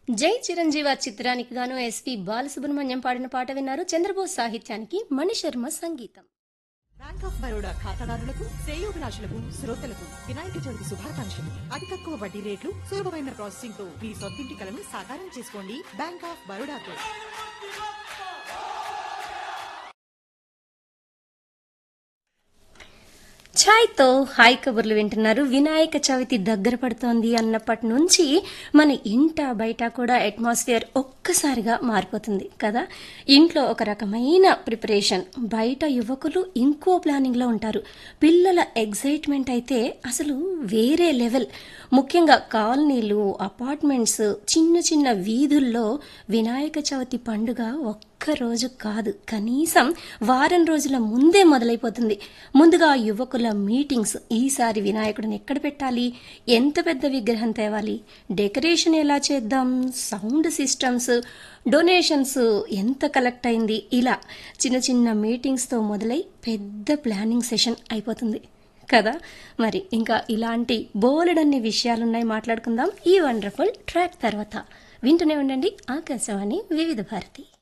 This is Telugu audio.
జై చిరంజీవ చిత్రానికి గాను ఎస్పి బాలసుబ్రహ్మణ్యం పాడిన పాట విన్నారు చంద్రబోస్ సాహిత్యానికి మణిశర్మ సంగీతం బ్యాంక్ ఆఫ్ బరోడా ఖాతాదారులకు శ్రేయోభిలాషులకు శ్రోతలకు వినాయక చవితి శుభాకాంక్షలు అతి తక్కువ వడ్డీ రేట్లు సులభమైన ప్రాసెసింగ్ తో మీ సొంతింటి కలను సాకారం చేసుకోండి బ్యాంక్ ఆఫ్ బరోడాతో ఛాయ్తో హాయ్ కబుర్లు వింటున్నారు వినాయక చవితి దగ్గర పడుతోంది అన్నప్పటి నుంచి మన ఇంట బయట కూడా అట్మాస్ఫియర్ ఒక్కసారిగా మారిపోతుంది కదా ఇంట్లో ఒక రకమైన ప్రిపరేషన్ బయట యువకులు ఇంకో ప్లానింగ్లో ఉంటారు పిల్లల ఎగ్జైట్మెంట్ అయితే అసలు వేరే లెవెల్ ముఖ్యంగా కాలనీలు అపార్ట్మెంట్స్ చిన్న చిన్న వీధుల్లో వినాయక చవితి పండుగ ఒక్క రోజు కాదు కనీసం వారం రోజుల ముందే మొదలైపోతుంది ముందుగా యువకుల మీటింగ్స్ ఈసారి వినాయకుడిని ఎక్కడ పెట్టాలి ఎంత పెద్ద విగ్రహం తేవాలి డెకరేషన్ ఎలా చేద్దాం సౌండ్ సిస్టమ్స్ డొనేషన్స్ ఎంత కలెక్ట్ అయింది ఇలా చిన్న చిన్న మీటింగ్స్తో మొదలై పెద్ద ప్లానింగ్ సెషన్ అయిపోతుంది కదా మరి ఇంకా ఇలాంటి బోలెడన్ని విషయాలున్నాయి మాట్లాడుకుందాం ఈ వండర్ఫుల్ ట్రాక్ తర్వాత వింటూనే ఉండండి ఆకాశవాణి వివిధ భారతి